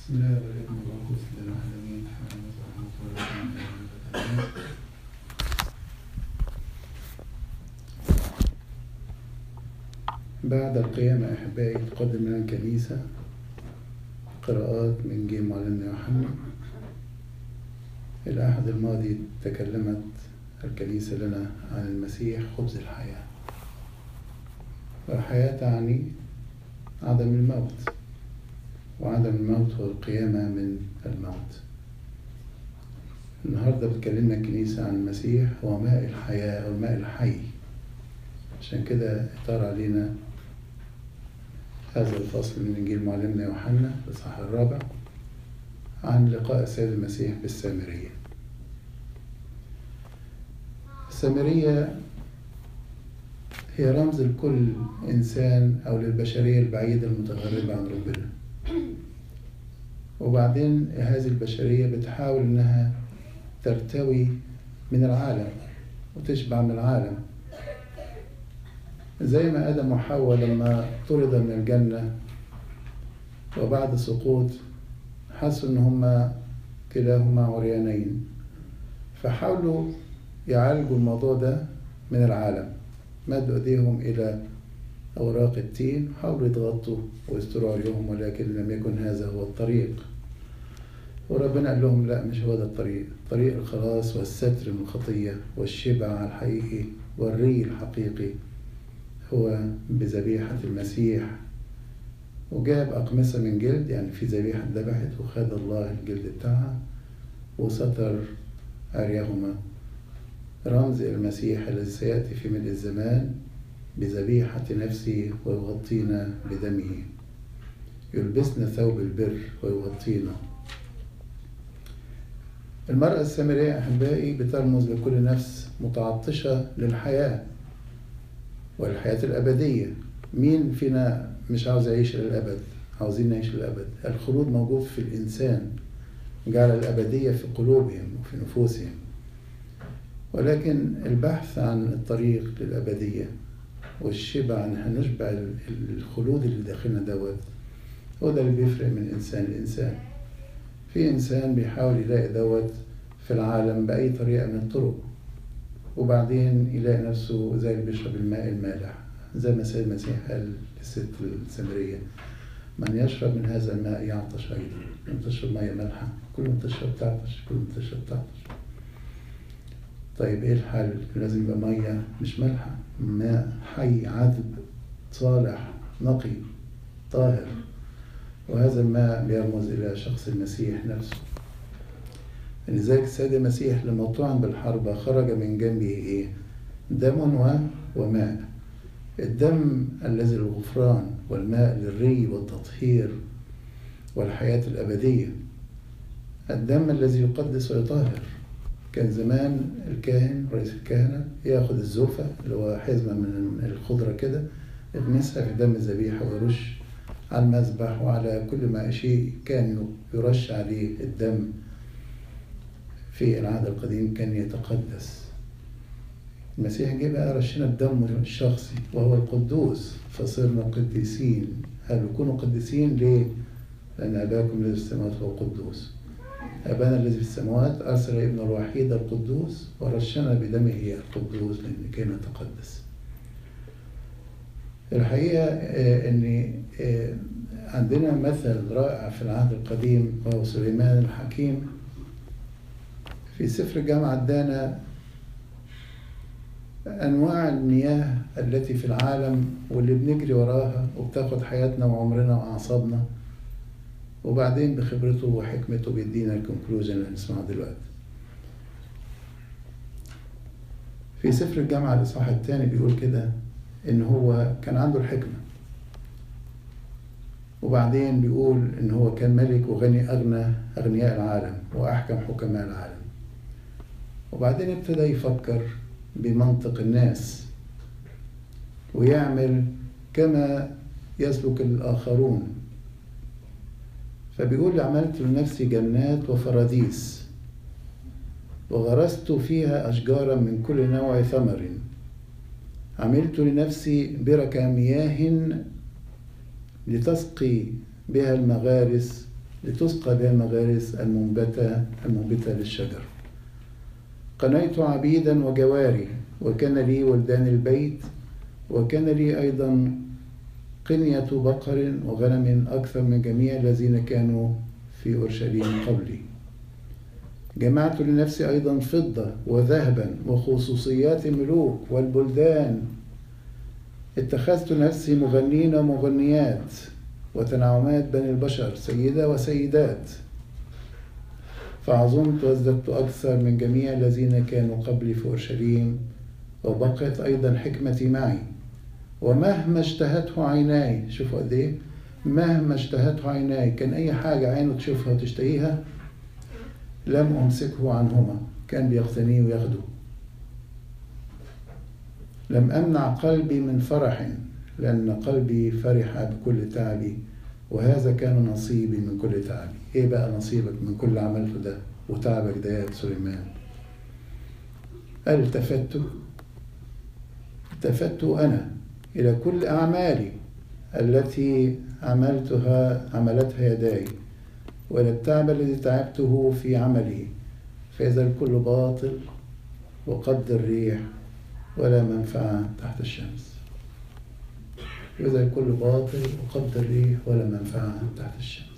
بسم الله والابن والقدس لله العالمين حمد ورحمة الله بعد القيامة أحبائي تقدم لنا الكنيسة قراءات من جيل معلمنا يوحنا الأحد الماضي تكلمت الكنيسة لنا عن المسيح خبز الحياة والحياة تعني عدم الموت وعدم الموت هو القيامة من الموت النهاردة بتكلمنا الكنيسة عن المسيح هو ماء الحياة أو الماء الحي عشان كده اختار علينا هذا الفصل من إنجيل معلمنا يوحنا الإصحاح الرابع عن لقاء السيد المسيح بالسامرية السامرية هي رمز لكل إنسان أو للبشرية البعيدة المتغربة عن ربنا وبعدين هذه البشرية بتحاول إنها ترتوي من العالم وتشبع من العالم زي ما آدم وحواء لما طرد من الجنة وبعد سقوط حسوا إن هما كلاهما عريانين فحاولوا يعالجوا الموضوع ده من العالم مدوا ايديهم الى اوراق التين حاولوا يضغطوا ويستروا عليهم ولكن لم يكن هذا هو الطريق وربنا قال لهم لا مش هو ده الطريق طريق الخلاص والستر من الخطية والشبع الحقيقي والري الحقيقي هو بذبيحة المسيح وجاب أقمصة من جلد يعني في ذبيحة ذبحت وخد الله الجلد بتاعها وستر عريهما رمز المسيح الذي سيأتي في ملء الزمان بذبيحة نفسه ويغطينا بدمه يلبسنا ثوب البر ويغطينا المرأة السامرية أحبائي بترمز لكل نفس متعطشة للحياة والحياة الأبدية مين فينا مش عاوز يعيش للأبد عاوزين نعيش للأبد الخلود موجود في الإنسان جعل الأبدية في قلوبهم وفي نفوسهم ولكن البحث عن الطريق للأبدية والشبع عن هنشبع الخلود اللي داخلنا دوت هو ده اللي بيفرق من إنسان لإنسان في إنسان بيحاول يلاقي دوت في العالم بأي طريقة من الطرق وبعدين يلاقي نفسه زي اللي بيشرب الماء المالح زي ما سيد المسيح قال للست السامرية من يشرب من هذا الماء يعطش أيضا من تشرب مية مالحة كل ما تشرب تعطش كل ما تشرب تعطش طيب ايه الحل؟ لازم يبقى مية مش مالحة ماء حي عذب صالح نقي طاهر وهذا الماء بيرمز إلى شخص المسيح نفسه لذلك السيد المسيح لما طعن بالحرب خرج من جنبه إيه؟ دم وماء الدم الذي للغفران والماء للري والتطهير والحياة الأبدية الدم الذي يقدس ويطهر كان زمان الكاهن رئيس الكهنة ياخد الزوفة اللي هو حزمة من الخضرة كده يغمسها في دم الذبيحة ويرش على المذبح وعلى كل ما شيء كان يرش عليه الدم في العهد القديم كان يتقدس المسيح جه بقى رشنا الدم الشخصي وهو القدوس فصرنا قديسين هل كونوا قديسين ليه؟ لأن أباكم الذي في السماوات هو قدوس أبانا الذي في السماوات أرسل ابنه الوحيد القدوس ورشنا بدمه القدوس لكي نتقدس الحقيقة أن عندنا مثل رائع في العهد القديم وهو سليمان الحكيم في سفر الجامعة ادانا أنواع المياه التي في العالم واللي بنجري وراها وبتاخد حياتنا وعمرنا وأعصابنا وبعدين بخبرته وحكمته بيدينا الكونكلوجن اللي هنسمعه دلوقتي. في سفر الجامعة الإصحاح الثاني بيقول كده إن هو كان عنده الحكمة. وبعدين بيقول إن هو كان ملك وغني أغنى أغنياء العالم وأحكم حكماء العالم. وبعدين ابتدى يفكر بمنطق الناس ويعمل كما يسلك الآخرون فبيقول عملت لنفسي جنات وفراديس وغرست فيها أشجارا من كل نوع ثمر عملت لنفسي بركة مياه لتسقي بها المغارس لتسقى بها المغارس المنبتة المنبتة للشجر قنيت عبيدا وجواري وكان لي ولدان البيت وكان لي أيضا قنية بقر وغنم أكثر من جميع الذين كانوا في أورشليم قبلي جمعت لنفسي أيضا فضة وذهبا وخصوصيات الملوك والبلدان اتخذت نفسي مغنين ومغنيات وتنعمات بني البشر سيدة وسيدات فعظمت وازددت أكثر من جميع الذين كانوا قبلي في أورشليم وبقيت أيضا حكمتي معي ومهما اشتهته عيناي شوفوا قد إيه مهما اشتهته عيناي كان أي حاجة عينه تشوفها وتشتهيها لم أمسكه عنهما كان بيقتنيه وياخده لم أمنع قلبي من فرح لأن قلبي فرح بكل تعبي وهذا كان نصيبي من كل تعبي إيه بقى نصيبك من كل عملته ده وتعبك ده يا سليمان التفت التفت أنا إلى كل أعمالي التي عملتها عملتها يداي وإلى التعب الذي تعبته في عملي فإذا الكل باطل وقد الريح ولا منفعة تحت الشمس وإذا الكل باطل وقد الريح ولا منفعة تحت الشمس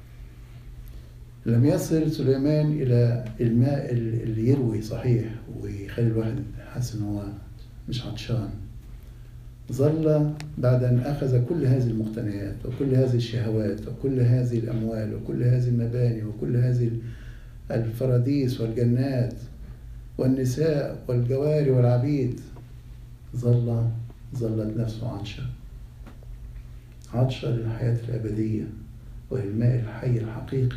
لم يصل سليمان إلى الماء اللي يروي صحيح ويخلي الواحد حاسس إن هو مش عطشان ظل بعد أن أخذ كل هذه المقتنيات وكل هذه الشهوات وكل هذه الأموال وكل هذه المباني وكل هذه الفراديس والجنات والنساء والجواري والعبيد ظل ظلت نفسه عطشة عطشة للحياة الأبدية وللماء الحي الحقيقي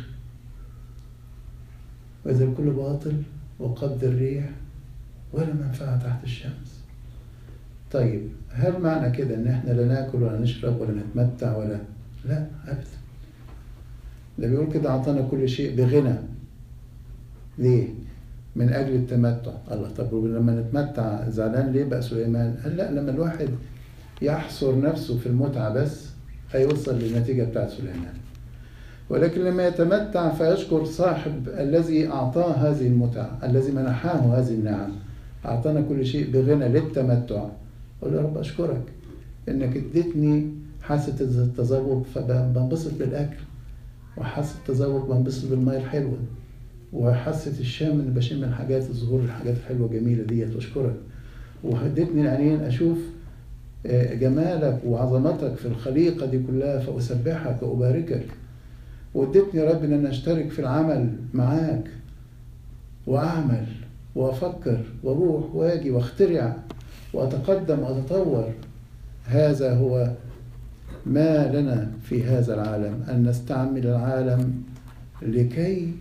وإذا الكل باطل وقد الريح ولا منفعة تحت الشمس طيب هل معنى كده ان احنا لا ناكل ولا نشرب ولا نتمتع ولا لا ابدا ده بيقول كده اعطانا كل شيء بغنى ليه من اجل التمتع الله طب لما نتمتع زعلان ليه بقى سليمان قال لا لما الواحد يحصر نفسه في المتعه بس هيوصل للنتيجه بتاعت سليمان ولكن لما يتمتع فيشكر صاحب الذي اعطاه هذه المتعه الذي منحاه هذه النعم اعطانا كل شيء بغنى للتمتع أقول يا رب أشكرك إنك اديتني حاسة التذوق فبنبسط بالأكل وحاسة التذوق بنبسط بالمية الحلوة وحاسة الشام إن بشم الحاجات الظهور الحاجات الحلوة الجميلة ديت أشكرك وهديتني العينين أشوف جمالك وعظمتك في الخليقة دي كلها فأسبحك وأباركك واديتني يا رب إن أنا أشترك في العمل معاك وأعمل وأفكر وأروح وأجي وأخترع وأتقدم وأتطور هذا هو ما لنا في هذا العالم أن نستعمل العالم لكي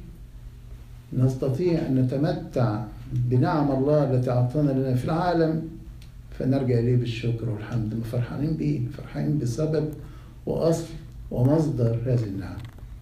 نستطيع أن نتمتع بنعم الله التي أعطانا لنا في العالم فنرجع إليه بالشكر والحمد فرحانين بيه فرحانين بسبب وأصل ومصدر هذه النعم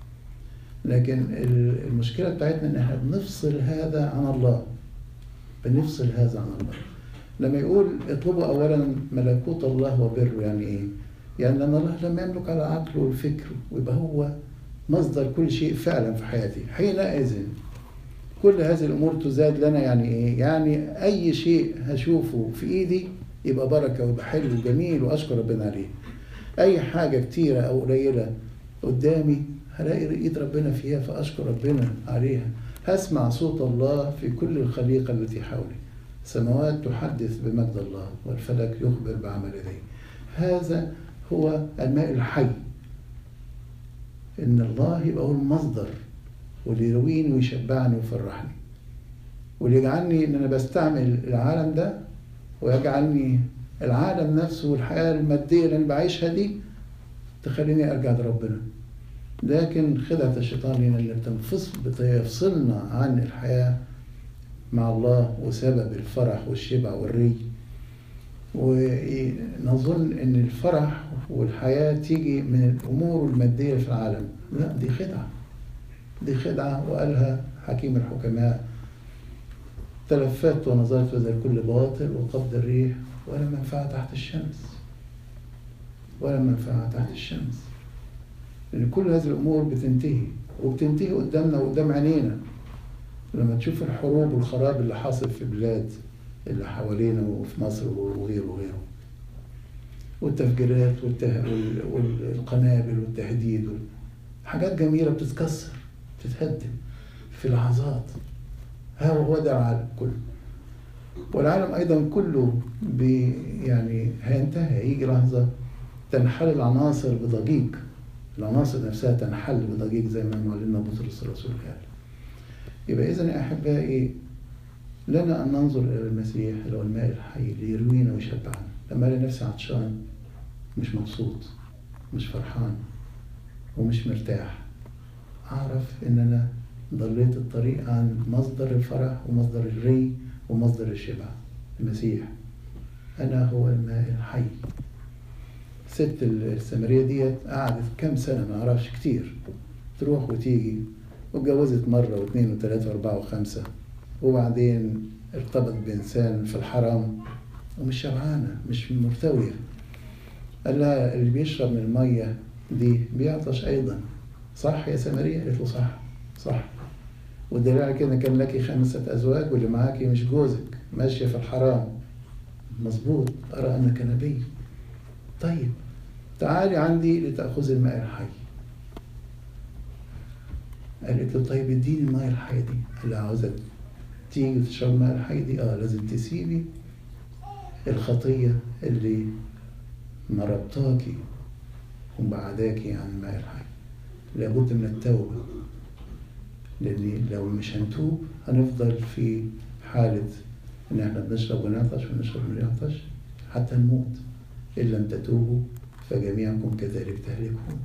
لكن المشكلة بتاعتنا إن احنا بنفصل هذا عن الله بنفصل هذا عن الله لما يقول اطلبوا اولا ملكوت الله وبره يعني ايه؟ يعني ان الله لما يملك على عقله والفكر ويبقى هو مصدر كل شيء فعلا في حياتي حينئذ كل هذه الامور تزاد لنا يعني ايه؟ يعني اي شيء هشوفه في ايدي يبقى بركه ويبقى حلو وجميل واشكر ربنا عليه. اي حاجه كتيره او قليله قدامي هلاقي ايد ربنا فيها فاشكر ربنا عليها. هسمع صوت الله في كل الخليقه التي حولي. السماوات تحدث بمجد الله والفلك يخبر بعمل يديه هذا هو الماء الحي ان الله يبقى هو المصدر واللي يرويني ويشبعني ويفرحني واللي يجعلني ان انا بستعمل العالم ده ويجعلني العالم نفسه والحياه الماديه اللي انا بعيشها دي تخليني ارجع لربنا لكن خدعة الشيطان لنا اللي بتفصلنا عن الحياة مع الله وسبب الفرح والشبع والري ونظن ان الفرح والحياة تيجي من الامور المادية في العالم لا دي خدعة دي خدعة وقالها حكيم الحكماء تلفت ونظرت ذا الكل باطل وقبض الريح ولا منفعة تحت الشمس ولا منفعة تحت الشمس لأن كل هذه الأمور بتنتهي وبتنتهي قدامنا وقدام عينينا لما تشوف الحروب والخراب اللي حاصل في البلاد اللي حوالينا وفي مصر وغيره وغيره والتفجيرات والته... وال... والقنابل والتهديد وال... حاجات جميلة بتتكسر بتتهدم في لحظات ها هو ده العالم كله والعالم أيضا كله بي يعني هينتهي هيجي لحظة تنحل العناصر بضجيج العناصر نفسها تنحل بضجيج زي ما معلنا بطرس الرسول قال يبقى إذا يا أحبائي لنا أن ننظر إلى المسيح اللي هو الماء الحي ليروينا ويشبعنا لما ألاقي نفسي عطشان مش مبسوط مش فرحان ومش مرتاح أعرف إن أنا ضليت الطريق عن مصدر الفرح ومصدر الري ومصدر الشبع المسيح أنا هو الماء الحي ست السامرية ديت قعدت كام سنة ما أعرفش كتير تروح وتيجي واتجوزت مرة واثنين وثلاثة وأربعة وخمسة وبعدين ارتبط بإنسان في الحرام ومش شبعانة مش مرتوية قال لها اللي بيشرب من المية دي بيعطش أيضا صح يا سامرية؟ قالت له صح صح والدليل على كده كان لك خمسة أزواج واللي معاكي مش جوزك ماشية في الحرام مظبوط أرى أنك نبي طيب تعالي عندي لتأخذ الماء الحي قالت له طيب اديني الماء الحي دي قال لها عاوزة تيجي تشرب الماء الحي دي اه لازم تسيبي الخطية اللي مربطاكي ومبعداكي عن الماء الحي لابد من التوبة لأن لو مش هنتوب هنفضل في حالة إن إحنا بنشرب ونعطش ونشرب ونعطش حتى نموت إن لم تتوبوا فجميعكم كذلك تهلكون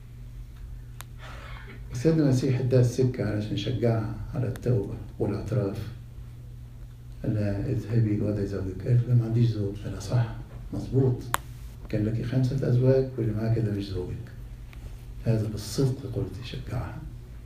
سيدنا المسيح اداها السكة علشان يشجعها على التوبة والاعتراف قال لها اذهبي وادعي زوجك قالت له ما عنديش زوج قال لها صح مظبوط كان لك خمسة أزواج واللي معاك ده مش زوجك هذا بالصدق قلت يشجعها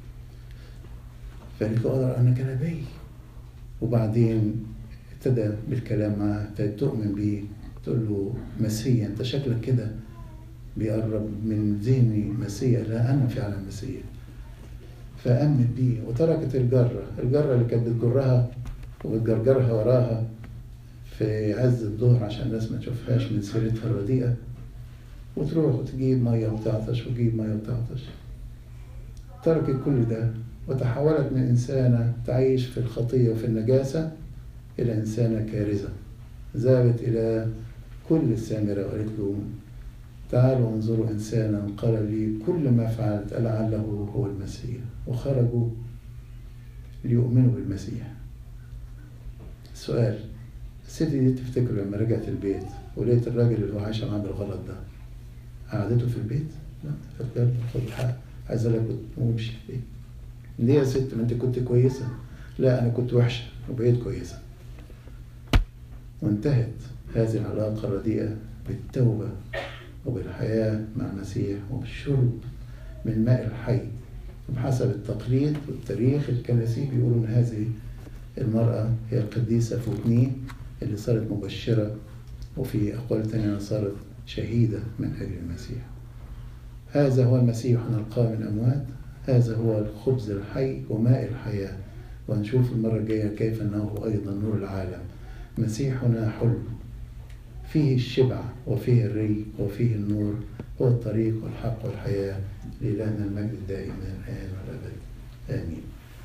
فقالت له أقدر أنك نبي وبعدين ابتدى بالكلام معاه ابتدت تؤمن بيه تقول له مسيا انت شكلك كده بيقرب من ذهني مسيا لا انا فعلا مسيا فامنت بيه وتركت الجره الجره اللي كانت بتجرها وبتجرجرها وراها في عز الظهر عشان الناس ما تشوفهاش من سيرتها الرديئه وتروح وتجيب ميه وتعطش وتجيب ميه وتعطش تركت كل ده وتحولت من إنسانة تعيش في الخطية وفي النجاسة إلى إنسانة كارثة ذهبت إلى كل السامرة وقالت له تعالوا انظروا إنسانا قال لي كل ما فعلت لعله هو المسيح وخرجوا ليؤمنوا بالمسيح السؤال الست دي تفتكر لما رجعت البيت ولقيت الراجل اللي هو عايش معاه بالغلط ده قعدته في البيت؟ لا قالت خد الحق عايز لك وامشي ليه؟ ليه يا ست ما انت كنت كويسه؟ لا انا كنت وحشه وبقيت كويسه. وانتهت هذه العلاقه الرديئه بالتوبه وبالحياه مع المسيح وبالشرب من ماء الحي وبحسب التقليد والتاريخ الكنسي بيقولوا ان هذه المراه هي القديسه فوتني اللي صارت مبشره وفي اقوال تانية صارت شهيده من اجل المسيح. هذا هو المسيح نلقاه من الاموات هذا هو الخبز الحي وماء الحياة وهنشوف المرة الجاية كيف أنه أيضا نور العالم مسيحنا حلو فيه الشبع وفيه الري وفيه النور هو الطريق والحق والحياة لإلهنا المجد الدائم من الآن والأبد